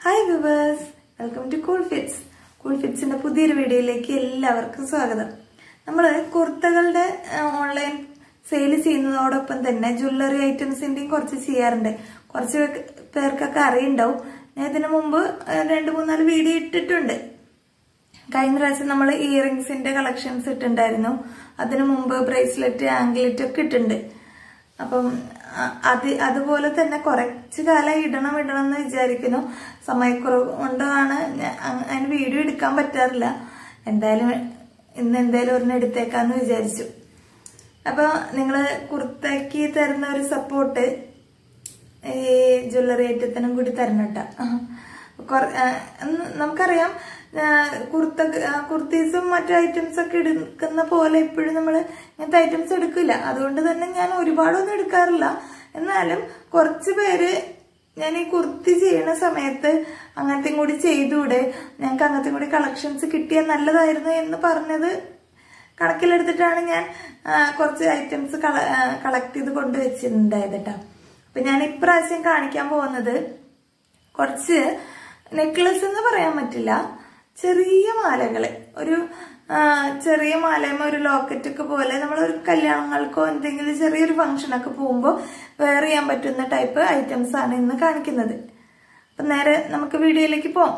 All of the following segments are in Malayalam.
hi viewers welcome to Cool Fits Cool ഫിറ്റ്സിന്റെ പുതിയൊരു വീഡിയോയിലേക്ക് എല്ലാവർക്കും സ്വാഗതം നമ്മൾ കുർത്തകളുടെ ഓൺലൈൻ സെയിൽ ചെയ്യുന്നതോടൊപ്പം തന്നെ ജ്വല്ലറി ഐറ്റംസിന്റെയും കുറച്ച് ചെയ്യാറുണ്ട് കുറച്ച് പേർക്കൊക്കെ അറിയുണ്ടാവും ഞാൻ ഇതിനു മുമ്പ് ഏഹ്, രണ്ട് മൂന്നാല് വീഡിയോ ഇട്ടിട്ടുണ്ട് കഴിഞ്ഞ പ്രാവശ്യം നമ്മൾ ഇയറിങ്സിന്റെ കളക്ഷൻസ് ഇട്ടിട്ടുണ്ടായിരുന്നു അതിനു മുമ്പ് ബ്രേസ്ലെറ്റ് ആംഗ്ലെറ്റ് ഒക്കെ ഇട്ടിട്ടുണ്ട് അപ്പം അ- അത് അതുപോലെ തന്നെ കുറച്ച് കാലം ഇടണം ഇടണം എന്ന് വിചാരിക്കുന്നു സമയക്കുറവ് കൊണ്ടാണ് ഞാൻ- അ- അതിന് വീഡിയോ എടുക്കാൻ പറ്റാറില്ല എന്തായാലും ഇന്ന് എന്തായാലും ഒരെണ്ണം എടുത്തേക്കാന്ന് വിചാരിച്ചു അപ്പൊ നിങ്ങള് കുർത്തയ്ക്ക് തരുന്ന ഒരു സപ്പോർട്ട് ഈ ജ്വല്ലറി ഐറ്റത്തിനും കൂടി തരണം കേട്ടോ കൊറ- ആ, ഉം, നമുക്കറിയാം ആ, കുർത്ത ആ, കുർത്തീസും മറ്റു ഐറ്റംസ് ഒക്കെ എടുക്കുന്ന പോലെ എപ്പോഴും നമ്മൾ ഇങ്ങനത്തെ ഐറ്റംസ് എടുക്കില്ല അതുകൊണ്ട് തന്നെ ഞാൻ ഒരുപാടൊന്നും എടുക്കാറില്ല എന്നാലും കുറച്ച് പേര് ഞാൻ ഈ കുർത്തി ചെയ്യണ സമയത്ത് അങ്ങനത്തെയും കൂടി ചെയ്തുകൂടെ ഞങ്ങൾക്ക് അങ്ങനത്തെ കൂടി കളക്ഷൻസ് കിട്ടിയാൽ നല്ലതായിരുന്നു എന്ന് പറഞ്ഞത് കണക്കിലെടുത്തിട്ടാണ് ഞാൻ ആ, കുറച്ച് ഐറ്റംസ് കളക്ട് ചെയ്ത് കൊണ്ടുവച്ചിട്ടുണ്ടായത് കേട്ടോ അപ്പൊ ഞാൻ ഇപ്രാവശ്യം കാണിക്കാൻ പോകുന്നത് കുറച്ച് നെക്ലസ് എന്ന് പറയാൻ പറ്റില്ല ചെറിയ മാലകള് ഒരു ആ, ചെറിയ മാലയും ഒരു ലോക്കറ്റ് ഒക്കെ പോലെ നമ്മൾ ഒരു കല്യാണങ്ങൾക്കോ എന്തെങ്കിലും ചെറിയൊരു ഫംഗ്ഷനൊക്കെ പോകുമ്പോൾ വെയർ ചെയ്യാൻ പറ്റുന്ന ടൈപ്പ് ഐറ്റംസ് ആണ് ഇന്ന് കാണിക്കുന്നത് അപ്പൊ നേരെ നമുക്ക് വീഡിയോയിലേക്ക് പോവാം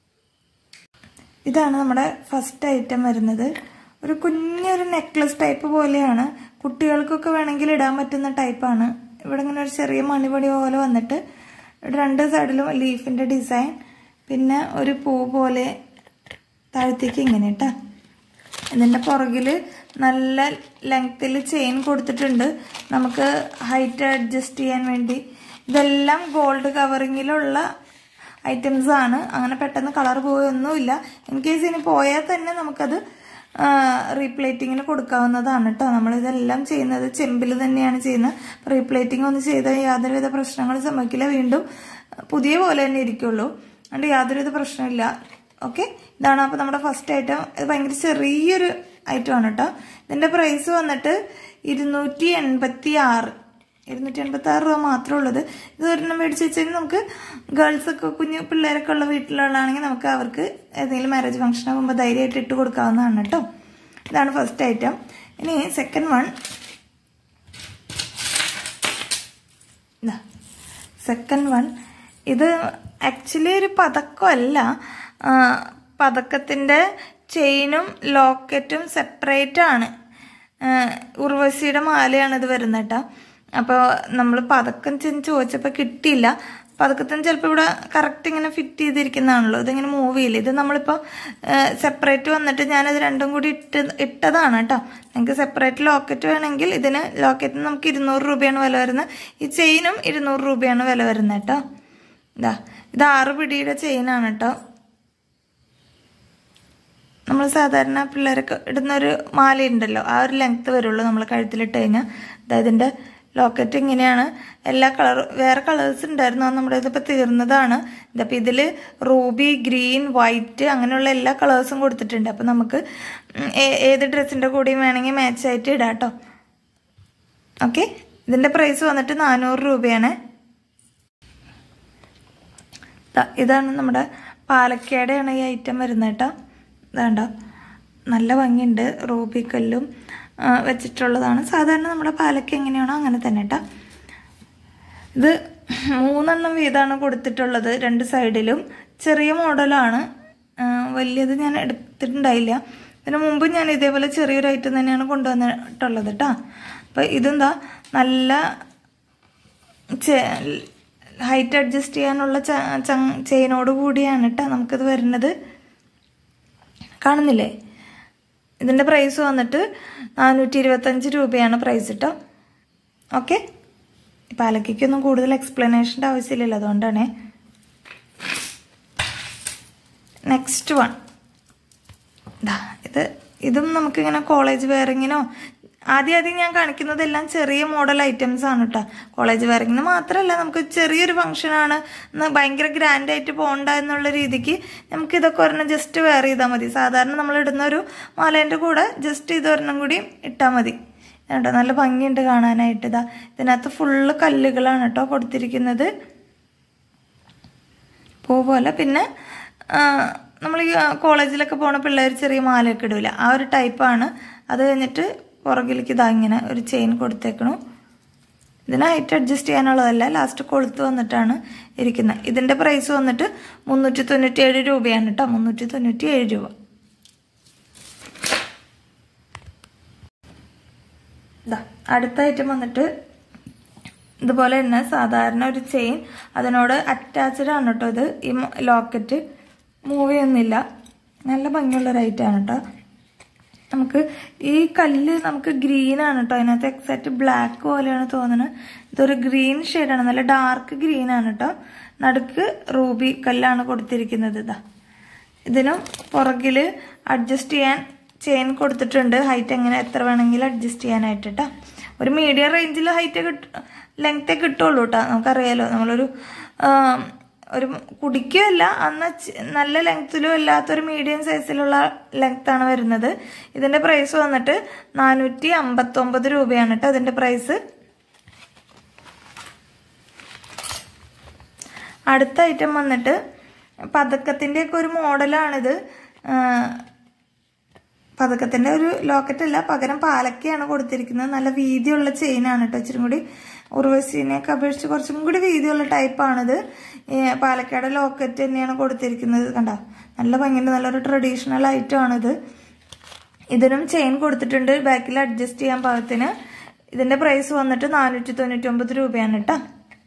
ഇതാണ് നമ്മുടെ ഫസ്റ്റ് ഐറ്റം വരുന്നത് ഒരു കുഞ്ഞൊരു നെക്ലസ് ടൈപ്പ് പോലെയാണ് കുട്ടികൾക്കൊക്കെ വേണമെങ്കിൽ ഇടാൻ പറ്റുന്ന ടൈപ്പാണ് ഇവിടെ ഇങ്ങനെ ഒരു ചെറിയ മണിപൊടി പോലെ വന്നിട്ട് രണ്ട് സൈഡിലും ലീഫിന്റെ ഡിസൈൻ പിന്നെ ഒരു പൂ പോലെ താഴത്തേക്ക് ഇങ്ങനെ കേട്ടാ ഇതിന്റെ പുറകില് നല്ല ലെങ്ത്തിൽ ചെയിൻ കൊടുത്തിട്ടുണ്ട് നമുക്ക് ഹൈറ്റ് അഡ്ജസ്റ്റ് ചെയ്യാൻ വേണ്ടി ഇതെല്ലാം ഗോൾഡ് കവറിങ്ങിലുള്ള ഐറ്റംസ് ആണ് അങ്ങനെ പെട്ടെന്ന് കളർ പോയൊന്നുമില്ല ഇൻ കേസ് ഇനി പോയാൽ തന്നെ നമുക്കത് റീപ്ലേറ്റിങ്ങിന് കൊടുക്കാവുന്നതാണ് കേട്ടോ നമ്മളിതെല്ലാം ചെയ്യുന്നത് ചെമ്പിൽ തന്നെയാണ് ചെയ്യുന്നത് റീപ്ലേറ്റിംഗ് ഒന്നും ചെയ്താൽ യാതൊരുവിധ പ്രശ്നങ്ങളും സംഭവിക്കില്ല വീണ്ടും പുതിയ പോലെ തന്നെ ഇരിക്കുള്ളൂ അതുകൊണ്ട് യാതൊരുവിധ പ്രശ്നമില്ല ഓക്കെ ഇതാണ് അപ്പോൾ നമ്മുടെ ഫസ്റ്റ് ഐറ്റം ഇത് ഭയങ്കര ചെറിയൊരു ഐറ്റം ആണ് കേട്ടോ ഇതിന്റെ പ്രൈസ് വന്നിട്ട് ഇരുന്നൂറ്റി എൺപത്തി ആറ് ഇരുന്നൂറ്റി എൺപത്തി ആറ് രൂപ മാത്രമേ ഉള്ളത് ഇത് ഒരെണ്ണം മേടിച്ച് വെച്ചാൽ നമുക്ക് ഗേൾസ് ഒക്കെ കുഞ്ഞു പിള്ളേരൊക്കെ ഉള്ള വീട്ടിലുള്ളതാണെങ്കിൽ നമുക്ക് അവർക്ക് ഏതെങ്കിലും മാരേജ് ഫംഗ്ഷൻ ആകുമ്പോൾ ധൈര്യമായിട്ട് ഇട്ട് കൊടുക്കാവുന്നതാണ് കേട്ടോ ഇതാണ് ഫസ്റ്റ് ഐറ്റം ഇനി സെക്കൻഡ് വൺ സെക്കൻഡ് വൺ ഇത് ആക്ച്വലി ഒരു പതക്കമല്ല ആ, പതക്കത്തിന്റെ ചെയിനും ലോക്കറ്റും സെപ്പറേറ്റ് ആണ് ആ, ഉർവശിയുടെ മാലയാണ് ഇത് വരുന്നത് കേട്ടോ അപ്പോൾ നമ്മൾ പതക്കം ചെന്ന് ചോദിച്ചപ്പോൾ കിട്ടിയില്ല പതക്കത്തിന് ചിലപ്പോൾ ഇവിടെ കറക്റ്റ് ഇങ്ങനെ ഫിറ്റ് ചെയ്തിരിക്കുന്നതാണല്ലോ ഇതിങ്ങനെ മൂവ് ചെയ്യില്ല ഇത് നമ്മളിപ്പോൾ സെപ്പറേറ്റ് വന്നിട്ട് ഞാനത് രണ്ടും കൂടി ഇട്ട് ഇട്ടതാണ് കേട്ടോ നിങ്ങൾക്ക് സെപ്പറേറ്റ് ലോക്കറ്റ് വേണമെങ്കിൽ ഇതിന് ലോക്കറ്റിന് നമുക്ക് ഇരുന്നൂറ് രൂപയാണ് വില വരുന്നത് ഈ ചെയിനും ഇരുന്നൂറ് രൂപയാണ് വില വരുന്നത് കേട്ടോ ഇതാ ഇത് ആറ് പിടിയുടെ ചെയിനാണ് കേട്ടോ നമ്മൾ സാധാരണ പിള്ളേരൊക്കെ ഇടുന്ന ഒരു മാല ഉണ്ടല്ലോ ആ ഒരു ലെങ്ത് വരുള്ളൂ നമ്മൾ കഴുത്തിലിട്ട് കഴിഞ്ഞാൽ അതായതിൻ്റെ ലോക്കറ്റ് ഇങ്ങനെയാണ് എല്ലാ കളർ വേറെ കളേഴ്സ് ഉണ്ടായിരുന്നു അത് നമ്മുടെ ഇതിപ്പോൾ തീർന്നതാണ് ഇതപ്പോൾ ഇതിൽ റൂബി ഗ്രീൻ വൈറ്റ് അങ്ങനെയുള്ള എല്ലാ കളേഴ്സും കൊടുത്തിട്ടുണ്ട് അപ്പം നമുക്ക് ഉം, ഏ- ഏത് ഡ്രസ്സിൻ്റെ കൂടെയും വേണമെങ്കിൽ മാച്ച് ആയിട്ട് ഇടാം കേട്ടോ ഓക്കെ ഇതിൻ്റെ പ്രൈസ് വന്നിട്ട് നാനൂറ് രൂപയാണ് ദാ ഇതാണ് നമ്മുടെ പാലക്കാടെയാണ് ഈ ഐറ്റം വരുന്നത് കേട്ടോ ഇതാണ്ടോ നല്ല ഭംഗിയുണ്ട് റൂബി കല്ലും ആ, വെച്ചിട്ടുള്ളതാണ് സാധാരണ നമ്മുടെ പാലക്ക എങ്ങനെയാണോ അങ്ങനെ തന്നെ കേട്ടോ ഇത് മൂന്നെണ്ണം വീതമാണ് കൊടുത്തിട്ടുള്ളത് രണ്ട് സൈഡിലും ചെറിയ മോഡലാണ് ആ, വലിയത് ഞാൻ എടുത്തിട്ടുണ്ടായില്ല ഇതിന് മുമ്പ് ഞാൻ ഇതേപോലെ ചെറിയൊരു ഐറ്റം തന്നെയാണ് കൊണ്ടുവന്നിട്ടുള്ളത് കേട്ടോ അപ്പോൾ ഇതെന്താ നല്ല ഹൈറ്റ് അഡ്ജസ്റ്റ് ചെയ്യാനുള്ള ചെയിനോട് കൂടിയാണ് കേട്ടോ നമുക്കിത് വരുന്നത് കാണുന്നില്ലേ ഇതിൻ്റെ പ്രൈസ് വന്നിട്ട് നാനൂറ്റി ഇരുപത്തഞ്ച് രൂപയാണ് പ്രൈസ് കേട്ടോ ഓക്കെ പാലക്കൊന്നും കൂടുതൽ എക്സ്പ്ലനേഷൻ്റെ ആവശ്യമില്ലല്ലോ അതുകൊണ്ടാണേ നെക്സ്റ്റ് വൺ ഇത് ഇതും നമുക്കിങ്ങനെ കോളേജ് വെയറിങ്ങിനോ ആദ്യം ആദ്യം ഞാൻ കാണിക്കുന്നതെല്ലാം ചെറിയ മോഡൽ ഐറ്റംസ് ആണ് കേട്ടോ കോളേജ് വെയറിങ്ങിന് മാത്രമല്ല നമുക്ക് ചെറിയൊരു ഫംഗ്ഷനാണ് ഭയങ്കര ഗ്രാൻഡ് ആയിട്ട് പോകണ്ട എന്നുള്ള രീതിക്ക് നമുക്ക് ഇതൊക്കെ ഒരെണ്ണം ജസ്റ്റ് വെയർ ചെയ്താൽ മതി സാധാരണ നമ്മൾ ഇടുന്ന ഒരു മാലേൻ്റെ കൂടെ ജസ്റ്റ് ഇത് ഒരെണ്ണം കൂടി ഇട്ടാൽ മതി കേട്ടോ നല്ല ഭംഗിയുണ്ട് കാണാനായിട്ട് ഇതാ ഇതിനകത്ത് ഫുള്ള് കല്ലുകളാണ് കേട്ടോ കൊടുത്തിരിക്കുന്നത് പൂ പോലെ പിന്നെ നമ്മൾ ഈ കോളേജിലൊക്കെ പോണ പിള്ളേർ ചെറിയ മാലയൊക്കെ ഇടൂല ആ ഒരു ടൈപ്പാണ് അത് കഴിഞ്ഞിട്ട് പുറകിലേക്ക് ഇതാ ഇങ്ങനെ ഒരു ചെയിൻ കൊടുത്തേക്കണു ഇതിന് ഹൈറ്റ് അഡ്ജസ്റ്റ് ചെയ്യാനുള്ളതല്ല ലാസ്റ്റ് കൊളുത്ത് വന്നിട്ടാണ് ഇരിക്കുന്നത് ഇതിൻ്റെ പ്രൈസ് വന്നിട്ട് മുന്നൂറ്റി തൊണ്ണൂറ്റി ഏഴ് രൂപയാണ് കേട്ടോ മുന്നൂറ്റി തൊണ്ണൂറ്റി ഏഴ് രൂപ ഇതാ അടുത്ത ഐറ്റം വന്നിട്ട് ഇതുപോലെ തന്നെ സാധാരണ ഒരു ചെയിൻ അതിനോട് അറ്റാച്ച്ഡ് ആണ് കേട്ടോ ഇത് ഈ ലോക്കറ്റ് മൂവ് ചെയ്യുന്നില്ല നല്ല ഭംഗിയുള്ള ഒരു ഐറ്റമാണ് കേട്ടോ നമുക്ക് ഈ കല്ല് നമുക്ക് ഗ്രീൻ ആണ് കേട്ടോ അതിനകത്ത് എക്സാക്ട് ബ്ലാക്ക് പോലെയാണ് തോന്നുന്നത് ഇതൊരു ഗ്രീൻ ഷെയ്ഡാണ് നല്ല ഡാർക്ക് ഗ്രീൻ ആണ് കേട്ടോ നടുക്ക് റൂബി കല്ലാണ് കൊടുത്തിരിക്കുന്നത് ഇതാ ഇതിനും പുറകിൽ അഡ്ജസ്റ്റ് ചെയ്യാൻ ചെയിൻ കൊടുത്തിട്ടുണ്ട് ഹൈറ്റ് എങ്ങനെ എത്ര വേണമെങ്കിലും അഡ്ജസ്റ്റ് ചെയ്യാനായിട്ട് കേട്ടോ ഒരു മീഡിയം റേഞ്ചിൽ ഹൈറ്റ് കിട്ട ലെങ്ത്തെ കിട്ടുള്ളൂ കേട്ടോ നമുക്കറിയാലോ നമ്മളൊരു ഒരു കുടിക്കുകയല്ല അന്ന് നല്ല ലെങ്ത്തിലും അല്ലാത്തൊരു മീഡിയം സൈസിലുള്ള ലെങ്ത്താണ് വരുന്നത് ഇതിന്റെ പ്രൈസ് വന്നിട്ട് നാനൂറ്റി അമ്പത്തൊമ്പത് രൂപയാണ് കേട്ടോ അതിന്റെ പ്രൈസ് അടുത്ത ഐറ്റം വന്നിട്ട് പതക്കത്തിന്റെ ഒക്കെ ഒരു മോഡലാണിത് പതക്കത്തിന്റെ ഒരു ലോക്കറ്റ് അല്ല പകരം പാലക്കയാണ് കൊടുത്തിരിക്കുന്നത് നല്ല വീതിയുള്ള ചെയിനാണ് കേട്ടോ ഇച്ചിരി കൂടി ഉർവശീനെയൊക്കെ അപേക്ഷിച്ച് കുറച്ചും കൂടി വീതിയുള്ള ടൈപ്പാണിത് പാലക്കാട് ലോക്കറ്റ് തന്നെയാണ് കൊടുത്തിരിക്കുന്നത് കണ്ട നല്ല ഭംഗിയുണ്ട് നല്ലൊരു ട്രഡീഷണൽ ഐറ്റം ആണിത് ഇതിനും ചെയിൻ കൊടുത്തിട്ടുണ്ട് ബാക്കിൽ അഡ്ജസ്റ്റ് ചെയ്യാൻ പാകത്തിന് ഇതിന്റെ പ്രൈസ് വന്നിട്ട് നാനൂറ്റി തൊണ്ണൂറ്റി ഒമ്പത് രൂപയാണ് കേട്ടോ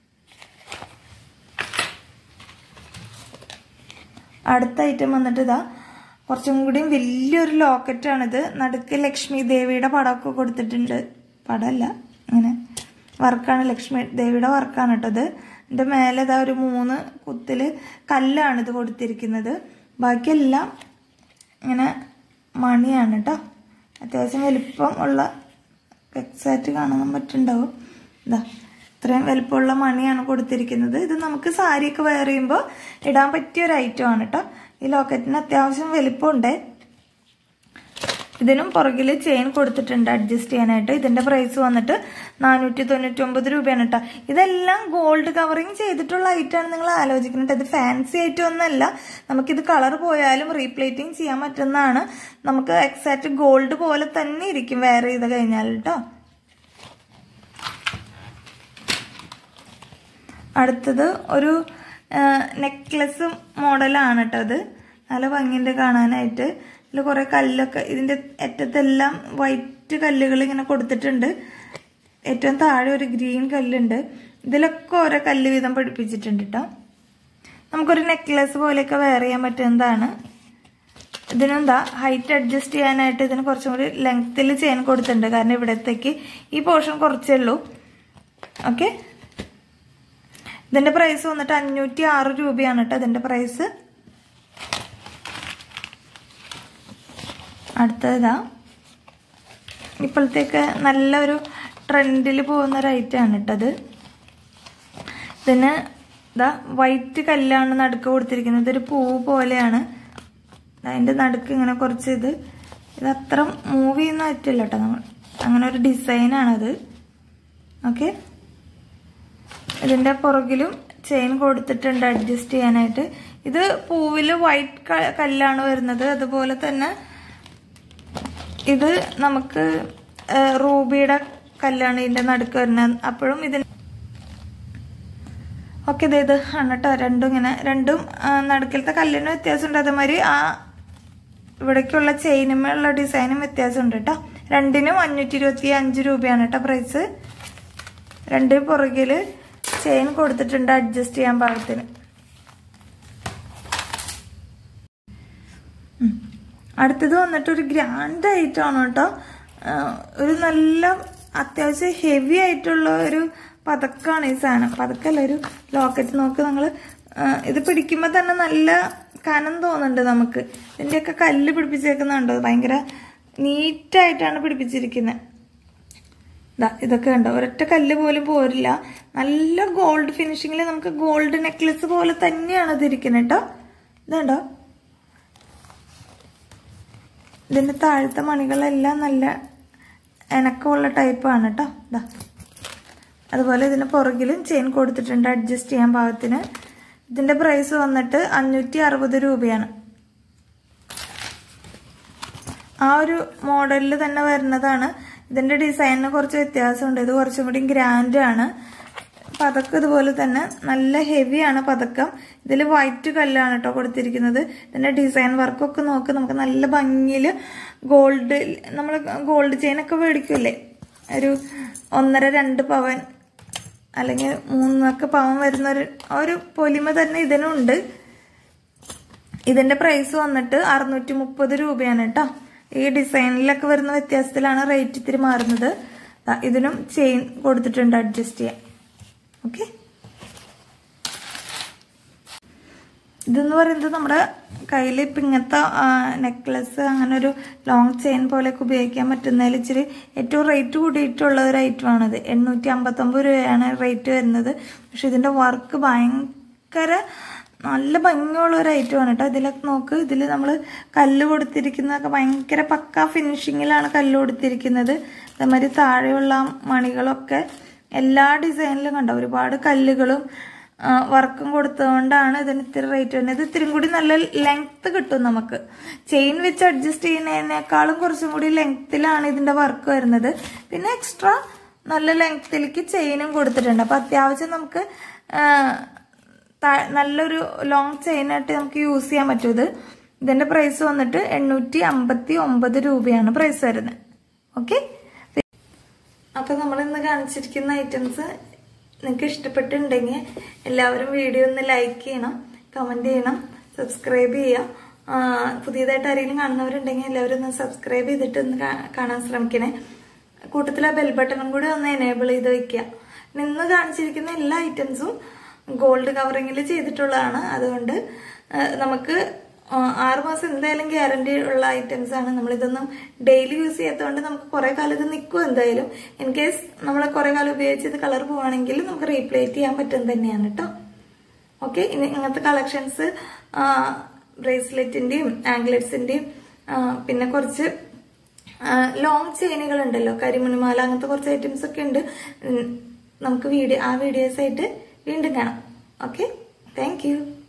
അടുത്ത ഐറ്റം വന്നിട്ട് ഇതാ കുറച്ചും കൂടിയും വലിയൊരു ലോക്കറ്റാണിത് നടുക്ക് ലക്ഷ്മി ദേവിയുടെ പടമൊക്കെ കൊടുത്തിട്ടുണ്ട് പടമല്ല ഇങ്ങനെ വർക്കാണ് ലക്ഷ്മി ദേവിയുടെ വർക്കാണ് കേട്ടത് ഇതിൻ്റെ മേലെ ഇതാ ഒരു മൂന്ന് കുത്തില് കല്ലാണ് ഇത് കൊടുത്തിരിക്കുന്നത് ബാക്കിയെല്ലാം ഇങ്ങനെ മണിയാണ് കേട്ടോ അത്യാവശ്യം വലിപ്പം ഉള്ള എക്സാക്റ്റ് കാണാൻ പറ്റുന്നുണ്ടാവും ഇതാ ഇത്രയും വലിപ്പമുള്ള മണിയാണ് കൊടുത്തിരിക്കുന്നത് ഇത് നമുക്ക് സാരിയൊക്കെ വെയർ ചെയ്യുമ്പോൾ ഇടാൻ പറ്റിയ ഒരു ഐറ്റം ആണ് കേട്ടോ ഈ ലോക്കറ്റിന് അത്യാവശ്യം വലിപ്പമുണ്ട് ഇതിനും പുറകിൽ ചെയിൻ കൊടുത്തിട്ടുണ്ട് അഡ്ജസ്റ്റ് ചെയ്യാനായിട്ട് ഇതിന്റെ പ്രൈസ് വന്നിട്ട് നാനൂറ്റി തൊണ്ണൂറ്റി ഒമ്പത് രൂപയാണ് കേട്ടോ ഇതെല്ലാം ഗോൾഡ് കവറിങ് ചെയ്തിട്ടുള്ള ഐറ്റമാണ് നിങ്ങൾ ആലോചിക്കുന്നത് ഇത് ഫാൻസി ഐറ്റം ഒന്നല്ല നമുക്കിത് കളർ പോയാലും റീപ്ലേറ്റിംഗ് ചെയ്യാൻ പറ്റുന്നതാണ് നമുക്ക് എക്സാക്ട് ഗോൾഡ് പോലെ തന്നെ ഇരിക്കും വെയർ ചെയ്ത് കഴിഞ്ഞാൽ കേട്ടോ അടുത്തത് ഒരു നെക്ലസ് മോഡലാണ് കേട്ടോ അത് നല്ല ഭംഗിയുണ്ട് കാണാനായിട്ട് ഇതിൽ കുറേ കല്ലൊക്കെ ഇതിൻ്റെ അറ്റത്തെല്ലാം വൈറ്റ് കല്ലുകൾ ഇങ്ങനെ കൊടുത്തിട്ടുണ്ട് ഏറ്റവും താഴെ ഒരു ഗ്രീൻ കല്ലുണ്ട് ഇതിലൊക്കെ ഓരോ കല്ല് വീതം പഠിപ്പിച്ചിട്ടുണ്ട് കേട്ടോ നമുക്കൊരു നെക്ലസ് പോലെയൊക്കെ വെയർ ചെയ്യാൻ പറ്റുന്നതാണ് ഇതിനെന്താ ഹൈറ്റ് അഡ്ജസ്റ്റ് ചെയ്യാനായിട്ട് ഇതിന് കുറച്ചും കൂടി ലെങ്ത്തിൽ ചെയിൻ കൊടുത്തിട്ടുണ്ട് കാരണം ഇവിടത്തേക്ക് ഈ പോർഷൻ കുറച്ചേ ഉള്ളൂ ഓക്കെ ഇതിന്റെ പ്രൈസ് വന്നിട്ട് അഞ്ഞൂറ്റി ആറ് രൂപയാണ് കേട്ടോ ഇതിന്റെ പ്രൈസ് അടുത്തതാ ഇപ്പോഴത്തേക്ക് നല്ലൊരു ട്രെൻഡിൽ പോകുന്ന ഒരു ഐറ്റമാണ് കേട്ടത് ഇതിന് ഇതാ വൈറ്റ് കല്ലാണ് നടുക്ക് കൊടുത്തിരിക്കുന്നത് ഇതൊരു പൂവ് പോലെയാണ് അതിൻ്റെ നടുക്ക് ഇങ്ങനെ കുറച്ച് ഇത് ഇത് അത്ര മൂവ് ചെയ്യുന്ന പറ്റില്ല കേട്ടോ നമ്മൾ അങ്ങനെ ഒരു ഡിസൈനാണത് ഓക്കെ ഇതിന്റെ പുറകിലും ചെയിൻ കൊടുത്തിട്ടുണ്ട് അഡ്ജസ്റ്റ് ചെയ്യാനായിട്ട് ഇത് പൂവില് വൈറ്റ് കല്ലാണ് വരുന്നത് അതുപോലെ തന്നെ ഇത് നമുക്ക് റൂബിയുടെ കല്ലാണ് ഇതിന്റെ നടുക്ക് വരുന്നത് അപ്പോഴും ഇതിന് ഓക്കെ ഇത് ഇത് ആണ് കേട്ടോ രണ്ടും ഇങ്ങനെ രണ്ടും നടുക്കിലത്തെ കല്ലിന് വ്യത്യാസമുണ്ട് അതേമാതിരി ആ ഇവിടേക്കുള്ള ചെയിനുമുള്ള ഡിസൈനും വ്യത്യാസമുണ്ട് കേട്ടോ രണ്ടിനും അഞ്ഞൂറ്റി ഇരുപത്തി അഞ്ച് രൂപയാണ് കേട്ടോ പ്രൈസ് രണ്ട് പുറകില് ചെയിൻ കൊടുത്തിട്ടുണ്ട് അഡ്ജസ്റ്റ് ചെയ്യാൻ പാകത്തിന് അടുത്തത് വന്നിട്ട് ഒരു ഗ്രാൻഡ് ആയിട്ടാണ് കേട്ടോ ഒരു നല്ല അത്യാവശ്യം ഹെവി ആയിട്ടുള്ള ഒരു പതക്കാണ് ഈ സാധനം പതക്കല്ല ഒരു ലോക്കറ്റ് നോക്ക് നിങ്ങൾ ഇത് പിടിക്കുമ്പോൾ തന്നെ നല്ല കനം തോന്നുന്നുണ്ട് നമുക്ക് ഇതിൻ്റെയൊക്കെ കല്ല് പിടിപ്പിച്ചേക്കുന്നുണ്ട് ഭയങ്കര നീറ്റായിട്ടാണ് പിടിപ്പിച്ചിരിക്കുന്നത് ഇതാ ഇതൊക്കെ കണ്ടോ ഒരൊറ്റ കല്ല് പോലും പോരില്ല നല്ല ഗോൾഡ് ഫിനിഷിങ്ങിൽ നമുക്ക് ഗോൾഡ് നെക്ലസ് പോലെ തന്നെയാണ് ഇതിരിക്കുന്നത് കേട്ടോ ഇതുണ്ടോ ഇതിന്റെ താഴത്തെ മണികളെല്ലാം നല്ല ഇണക്കമുള്ള ടൈപ്പാണ് കേട്ടോ ഇതാ അതുപോലെ ഇതിന് പുറകിലും ചെയിൻ കൊടുത്തിട്ടുണ്ട് അഡ്ജസ്റ്റ് ചെയ്യാൻ പാകത്തിന് ഇതിന്റെ പ്രൈസ് വന്നിട്ട് അഞ്ഞൂറ്റി അറുപത് രൂപയാണ് ആ ഒരു മോഡലിൽ തന്നെ വരുന്നതാണ് ഇതിന്റെ ഡിസൈനിന് കുറച്ച് വ്യത്യാസമുണ്ട് ഇത് കുറച്ചും കൂടി ഗ്രാൻഡ് ആണ് പതക്കം ഇതുപോലെ തന്നെ നല്ല ഹെവിയാണ് പതക്കം ഇതിൽ വൈറ്റ് കല്ലാണ് കേട്ടോ കൊടുത്തിരിക്കുന്നത് ഇതിന്റെ ഡിസൈൻ വർക്കൊക്കെ നോക്ക് നമുക്ക് നല്ല ഭംഗിയിൽ ഗോൾഡ് നമ്മൾ ഗോൾഡ് ചെയിൻ ഒക്കെ മേടിക്കൂലേ ഒരു ഒന്നര രണ്ട് പവൻ അല്ലെങ്കിൽ മൂന്നൊക്കെ പവൻ വരുന്ന ഒരു ഒരു പൊലിമ തന്നെ ഇതിനുണ്ട് ഇതിന്റെ പ്രൈസ് വന്നിട്ട് അറുന്നൂറ്റി മുപ്പത് രൂപയാണ് കേട്ടോ ഈ ഡിസൈനിലൊക്കെ വരുന്ന വ്യത്യാസത്തിലാണ് റേറ്റ് ഇത്തിരി മാറുന്നത് ദാ ഇതിനും ചെയിൻ കൊടുത്തിട്ടുണ്ട് അഡ്ജസ്റ്റ് ചെയ്യാൻ ഓക്കെ ഇതെന്ന് പറയുന്നത് നമ്മുടെ കയ്യിൽ ഇപ്പം ഇങ്ങനത്തെ നെക്ലസ് അങ്ങനെ ഒരു ലോങ് ചെയിൻ പോലെയൊക്കെ ഉപയോഗിക്കാൻ പറ്റുന്നതിൽ ഇച്ചിരി ഏറ്റവും റേറ്റ് കൂടിയിട്ടുള്ള ഒരു ഐറ്റമാണിത് എണ്ണൂറ്റി അമ്പത്തൊമ്പത് രൂപയാണ് റേറ്റ് വരുന്നത് പക്ഷെ ഇതിൻ്റെ വർക്ക് ഭയങ്കര നല്ല ഭംഗിയുള്ള ഒരു ഐറ്റമാണ് കേട്ടോ ഇതിലൊക്കെ നോക്ക് ഇതിൽ നമ്മൾ കല്ല് കൊടുത്തിരിക്കുന്നതൊക്കെ ഭയങ്കര പക്ക ഫിനിഷിങ്ങിലാണ് കല്ല് കൊടുത്തിരിക്കുന്നത് അതേമാതിരി താഴെയുള്ള മണികളൊക്കെ എല്ലാ ഡിസൈനിലും കണ്ടോ ഒരുപാട് കല്ലുകളും വർക്കും കൊടുത്തതുകൊണ്ടാണ് ഇതിന് ഇത്തിരി റേറ്റ് വരുന്നത് ഇത് ഇത്തിരി കൂടി നല്ല ലെങ്ത് കിട്ടും നമുക്ക് ചെയിൻ വെച്ച് അഡ്ജസ്റ്റ് ചെയ്യുന്നതിനേക്കാളും കുറച്ചും കൂടി ലെങ്ത്തിലാണ് ഇതിന്റെ വർക്ക് വരുന്നത് പിന്നെ എക്സ്ട്രാ നല്ല ലെങ്ത്തിലേക്ക് ചെയിനും കൊടുത്തിട്ടുണ്ട് അപ്പൊ അത്യാവശ്യം നമുക്ക് നല്ലൊരു ലോങ് ചെയിനായിട്ട് നമുക്ക് യൂസ് ചെയ്യാൻ പറ്റും ഇത് ഇതിന്റെ പ്രൈസ് വന്നിട്ട് എണ്ണൂറ്റി അമ്പത്തി ഒമ്പത് രൂപയാണ് പ്രൈസ് വരുന്നത് ഓക്കെ അപ്പൊ നമ്മൾ ഇന്ന് കാണിച്ചിരിക്കുന്ന ഐറ്റംസ് നിങ്ങൾക്ക് ഇഷ്ടപ്പെട്ടിട്ടുണ്ടെങ്കിൽ എല്ലാവരും വീഡിയോ ഒന്ന് ലൈക്ക് ചെയ്യണം കമന്റ് ചെയ്യണം സബ്സ്ക്രൈബ് ചെയ്യാം പുതിയതായിട്ട് ആരെങ്കിലും കാണുന്നവരുണ്ടെങ്കിൽ എല്ലാവരും ഒന്ന് സബ്സ്ക്രൈബ് ചെയ്തിട്ട് ഒന്ന് കാണാൻ ശ്രമിക്കണേ കൂട്ടത്തിൽ ആ ബെൽ ബട്ടണും കൂടി ഒന്ന് എനേബിൾ ചെയ്ത് വെക്കുക ഇന്ന് കാണിച്ചിരിക്കുന്ന എല്ലാ ഐറ്റംസും ഗോൾഡ് കവറിങ്ങിൽ ചെയ്തിട്ടുള്ളതാണ് അതുകൊണ്ട് നമുക്ക് ആറുമാസം എന്തായാലും ഗ്യാരണ്ടി ഉള്ള ഐറ്റംസ് ആണ് നമ്മളിതൊന്നും ഡെയിലി യൂസ് ചെയ്യാത്തതുകൊണ്ട് നമുക്ക് കുറെ കാലം ഇത് നിൽക്കും എന്തായാലും ഇൻ കേസ് നമ്മൾ കുറെ കാലം ഉപയോഗിച്ച് ഇത് കളർ പോവാണെങ്കിൽ നമുക്ക് റീപ്ലേറ്റ് ചെയ്യാൻ പറ്റും തന്നെയാണ് കേട്ടോ ഓക്കെ ഇനി ഇങ്ങനത്തെ കളക്ഷൻസ് ബ്രേസ്ലെറ്റിന്റെയും ആംഗ്ലറ്റ്സിന്റെയും പിന്നെ കുറച്ച് ലോങ് ചെയിനുകൾ ഉണ്ടല്ലോ കരിമണിമാല അങ്ങനത്തെ കുറച്ച് ഐറ്റംസ് ഒക്കെ ഉണ്ട് നമുക്ക് വീഡിയോ ആ വീഡിയോസ് ആയിട്ട് വീണ്ടും കാണാം ഓക്കെ താങ്ക്